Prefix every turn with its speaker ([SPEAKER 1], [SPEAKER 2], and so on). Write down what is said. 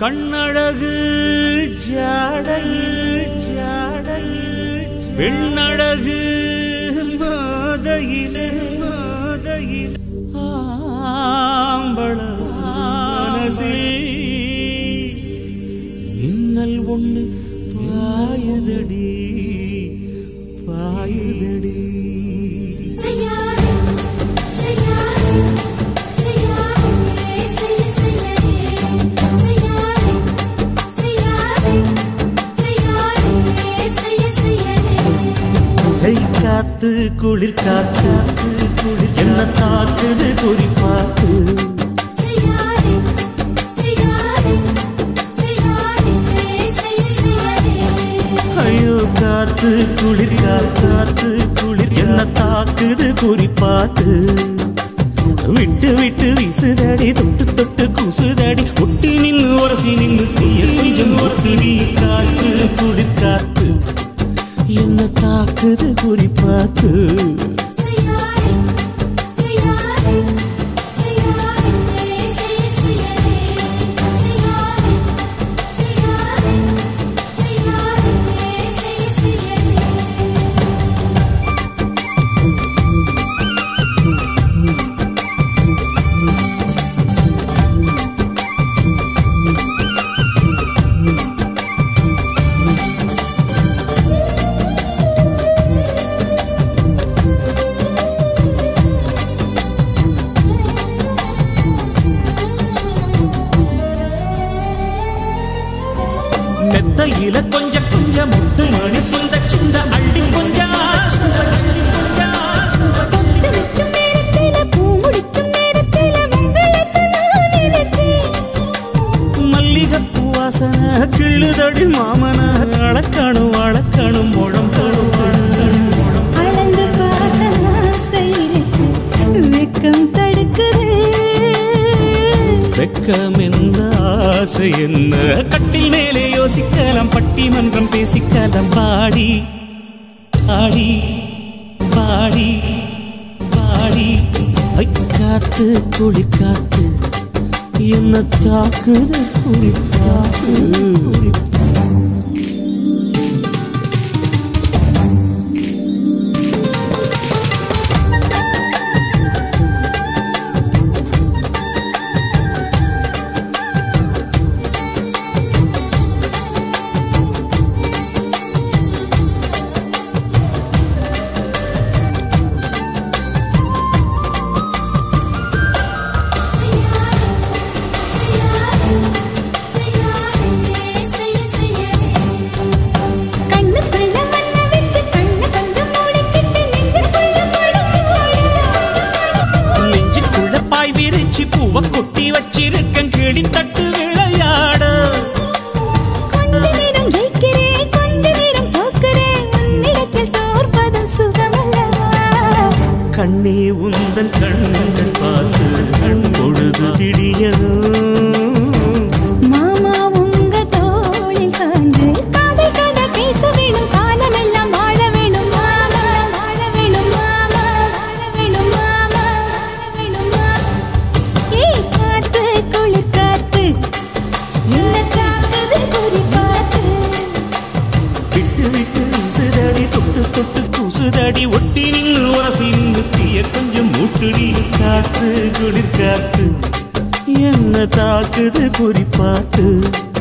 [SPEAKER 1] கண்ணழகு ஜாடையில் ஜாடையில் பெண்ணழகு மாதையிலே மாதையில் ஆம்பள மனசில் மின்னல் ஒண்ணு பாயுதடி பாயுதடி
[SPEAKER 2] செய்யாதே செய்யாதே செய்யாதே செய்ய செய்யாதே செய்யாதே செய்யாதே செய்யாதே செய்ய செய்யாதே
[SPEAKER 1] கை காத்து குளிர் காத்து குளிர் என்ன தாக்குது குறிப்பாத்து
[SPEAKER 2] செய்யாதே செய்யாதே செய்யாதே செய்ய செய்யாதே
[SPEAKER 1] ஐயோ காத்து குளிர் காத்து குளிர் என்ன தாக்குது குறிப்பாத்து விட்டு விட்டு வீசுதடி தொட்டு தொட்டு கூசுதடி ஒட்டி நின்னு உரசி நின்னு தீய கொஞ்சம் உரசி நீ காத்து குளிர் காத்து என்ன தாக்குது குறிப்பாத்து
[SPEAKER 2] செய்யாதே செய்யாதே செய்யாதே செய்ய செய்யாதே செய்யாதே செய்யாதே செய்யாதே செய்ய செய்யாதே
[SPEAKER 1] மெத்தையில கொஞ்ச கொஞ்ச முத்து மணி சிந்த சிந்த அள்ளி கொஞ்ச ஆசை, அள்ளி கொஞ்ச ஆசை, அள்ளி
[SPEAKER 2] பொட்டு வைக்கும் நேரத்தில பூ முடிக்கும் நேரத்தில உங்களுக்கு நான் நினைச்சேன்
[SPEAKER 1] மல்லிகைப்பூ வாசனை கிள்ளுதடி மாமன அளக்கணும் அளக்கணும் முழம் தரும்
[SPEAKER 2] அளந்து பார்த்த ஆசை இருக்கு வெக்கம் தடுக்குது
[SPEAKER 1] வெக்கம் என்ன ஆசை என்ன கட்டில் மேலே யோசிக்கலாம் பட்டிமன்றம் பேசிக்கலாம் பாடி பாடி பாடி பாடி ஐ, காத்து குளி காத்து என்ன தாக்குது குளி காத்து
[SPEAKER 2] கண்ணுக்குள்ள மண்ண வச்சு கண்ண கொஞ்சம் மூடிக்கிட்டு நெஞ்சுக்குள்ள படம்
[SPEAKER 1] நெஞ்சுக்குள்ள பாய் விரிச்சு பூவ கொட்டி வச்சிருக்கேன் கிளி தட்டு விளையாட
[SPEAKER 2] கொஞ்ச நேரம் ஜெயிக்கிறேன் கொஞ்ச நேரம் தோக்கிறேன் உன்னிடத்தில் தோற்பதும் சுகமல்லவா
[SPEAKER 1] கண்ணே உந்தன் கண்கள் பார்த்து கண் பொழுது விடியணும்
[SPEAKER 2] மாமா உங்க தோளில் சாய்ந்து காதல் கதை பேச வேணும் காலமெல்லாம் வாழ வேணும் மாமா வாழ வேணும் மாமா வாழ வேணும் மாமா வாழ வேணும் மாமா ஏய் காத்து குளிர் காத்து என்ன தாக்குது குறி பார்த்து
[SPEAKER 1] விட்டு விட்டு வீசுதடி தொட்டு தொட்டு கூசுதடி ஒட்டி நின்னு உரசி நின்னு தீய கொஞ்சம் மூட்டுடி காத்து குளிர் காத்து என்ன தாக்குது குறிப்பாத்து